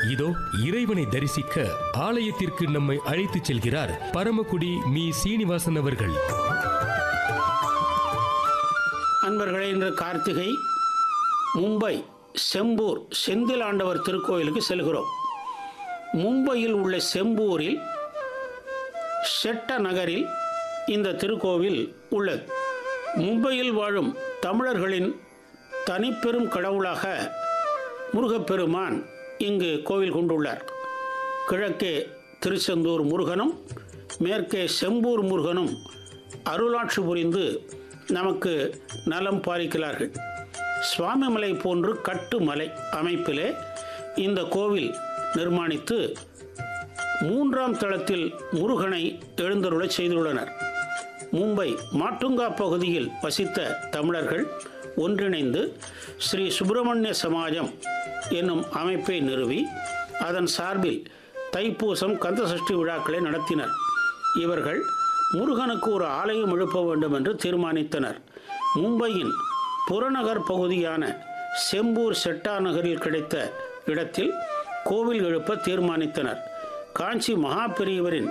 இதோ இறைவனை தரிசிக்க ஆலயத்திற்கு நம்மை அழைத்துச் செல்கிறார் பரமக்குடி மீ சீனிவாசன் அவர்கள் அன்பர்களே இன்று கார்த்திகை மும்பை செம்பூர் செந்தில் ஆண்டவர் திருக்கோயிலுக்கு செல்கிறோம் மும்பையில் உள்ள செம்பூரில் ஷெட்ட நகரில் இந்த திருக்கோவில் உள்ளது மும்பையில் வாழும் தமிழர்களின் தனிப்பெரும் கடவுளாக முருகப்பெருமான் இங்கு கோவில் கொண்டுள்ளார் கிழக்கே திருச்செந்தூர் முருகனும் மேற்கே செம்பூர் முருகனும் அருளாட்சி புரிந்து நமக்கு நலம் பாலிக்கிறார்கள் சுவாமிமலை போன்று கட்டுமலை அமைப்பிலே இந்த கோவில் நிர்மாணித்து மூன்றாம் தளத்தில் முருகனை எழுந்தருளச் செய்துள்ளனர் மும்பை மாட்டுங்கா பகுதியில் வசித்த தமிழர்கள் ஒன்றிணைந்து ஸ்ரீ சுப்பிரமணிய சமாஜம் என்னும் அமைப்பை நிறுவி அதன் சார்பில் தைப்பூசம் கந்தசஷ்டி விழாக்களை நடத்தினர் இவர்கள் முருகனுக்கு ஒரு ஆலயம் எழுப்ப வேண்டும் என்று தீர்மானித்தனர் மும்பையின் புறநகர் பகுதியான செம்பூர் செட்டா நகரில் கிடைத்த இடத்தில் கோவில் எழுப்ப தீர்மானித்தனர் காஞ்சி மகா பெரியவரின்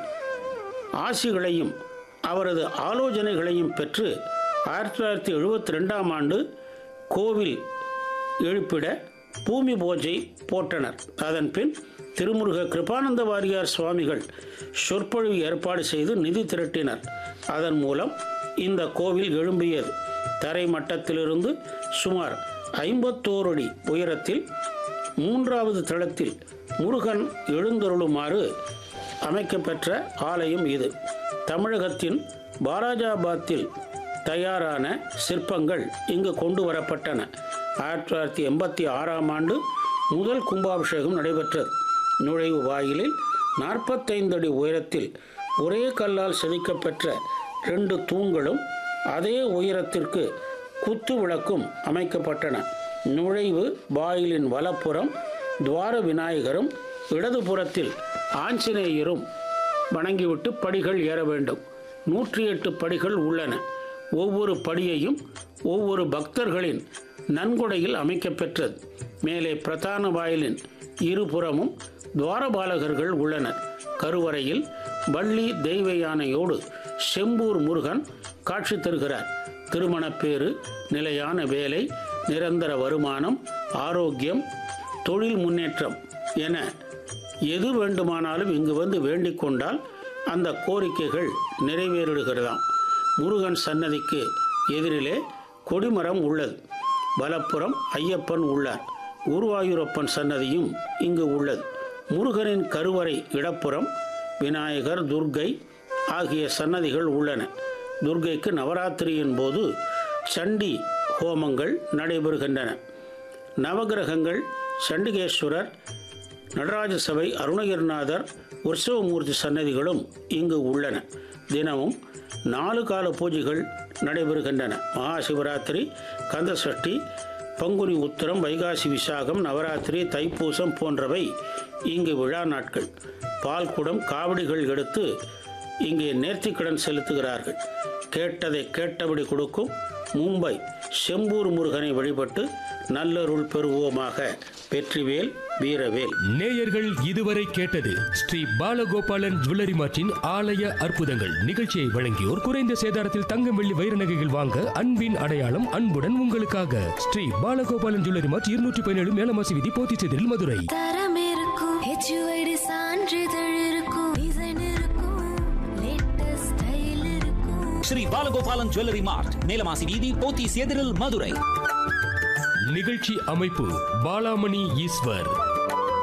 ஆசிகளையும் அவரது ஆலோசனைகளையும் பெற்று ஆயிரத்தி தொள்ளாயிரத்தி எழுபத்தி ரெண்டாம் ஆண்டு கோவில் எழுப்பிட பூமி பூஜை போட்டனர் அதன் பின் திருமுருக கிருபானந்த வாரியார் சுவாமிகள் சொற்பொழிவு ஏற்பாடு செய்து நிதி திரட்டினர் அதன் மூலம் இந்த கோவில் எழும்பியது தரை மட்டத்திலிருந்து சுமார் ஐம்பத்தோரு அடி உயரத்தில் மூன்றாவது தளத்தில் முருகன் எழுந்தருளுமாறு அமைக்கப்பெற்ற ஆலயம் இது தமிழகத்தின் பாராஜாபாத்தில் தயாரான சிற்பங்கள் இங்கு கொண்டு வரப்பட்டன ஆயிரத்தி தொள்ளாயிரத்தி எண்பத்தி ஆறாம் ஆண்டு முதல் கும்பாபிஷேகம் நடைபெற்றது நுழைவு வாயிலில் நாற்பத்தைந்து அடி உயரத்தில் ஒரே கல்லால் செதுக்கப்பெற்ற ரெண்டு தூண்களும் அதே உயரத்திற்கு குத்து விளக்கும் அமைக்கப்பட்டன நுழைவு வாயிலின் வலப்புறம் துவார விநாயகரும் இடதுபுறத்தில் ஆஞ்சநேயரும் வணங்கிவிட்டு படிகள் ஏற வேண்டும் நூற்றி எட்டு படிகள் உள்ளன ஒவ்வொரு படியையும் ஒவ்வொரு பக்தர்களின் நன்கொடையில் அமைக்கப்பெற்றது மேலே பிரதான வாயிலின் இருபுறமும் துவாரபாலகர்கள் உள்ளனர் கருவறையில் வள்ளி தெய்வ யானையோடு செம்பூர் முருகன் காட்சி தருகிறார் திருமணப்பேறு நிலையான வேலை நிரந்தர வருமானம் ஆரோக்கியம் தொழில் முன்னேற்றம் என எது வேண்டுமானாலும் இங்கு வந்து வேண்டிக் கொண்டால் அந்த கோரிக்கைகள் நிறைவேறிடுகிறதாம் முருகன் சன்னதிக்கு எதிரிலே கொடிமரம் உள்ளது வலப்புறம் ஐயப்பன் உள்ளார் குருவாயூரப்பன் சன்னதியும் இங்கு உள்ளது முருகனின் கருவறை இடப்புறம் விநாயகர் துர்க்கை ஆகிய சன்னதிகள் உள்ளன துர்க்கைக்கு நவராத்திரியின் போது சண்டி ஹோமங்கள் நடைபெறுகின்றன நவகிரகங்கள் சண்டிகேஸ்வரர் நடராஜ சபை அருணகிரிநாதர் உற்சவமூர்த்தி சன்னதிகளும் இங்கு உள்ளன தினமும் நாலு கால பூஜைகள் நடைபெறுகின்றன மகா சிவராத்திரி கந்தசஷ்டி பங்குனி உத்திரம் வைகாசி விசாகம் நவராத்திரி தைப்பூசம் போன்றவை இங்கு விழா நாட்கள் பால்குடம் காவடிகள் எடுத்து இங்கே நேர்த்திக்கடன் செலுத்துகிறார்கள் கேட்டதை கேட்டபடி கொடுக்கும் மும்பை செம்பூர் முருகனை வழிபட்டு நல்லருள் பெறுவோமாக வெற்றிவேல் வீரவேல் நேயர்கள் இதுவரை கேட்டது ஸ்ரீ பாலகோபாலன் ஜுவல்லரி மார்ட்டின் ஆலய அற்புதங்கள் நிகழ்ச்சியை வழங்கியோர் குறைந்த சேதாரத்தில் தங்கம் வெள்ளி வைர நகைகள் வாங்க அன்பின் அடையாளம் அன்புடன் உங்களுக்காக ஸ்ரீ பாலகோபாலன் ஜுவல்லரி மார்ட் இருநூற்றி பதினேழு மேலமாசி விதி போத்திச்செதில் மதுரை தரம் இருக்கும் ஹெச்யூஐடி சான்றிதழ் இருக்கும் டிசைன் இருக்கும் லேட்டஸ்ட் ஸ்டைல் இருக்கும் ஸ்ரீ பாலகோபாலன் ஜுவல்லரி மார்ட் மேலமாசி வீதி போத்தீஸ் எதிரில் மதுரை நிகழ்ச்சி அமைப்பு பாலாமணி ஈஸ்வர்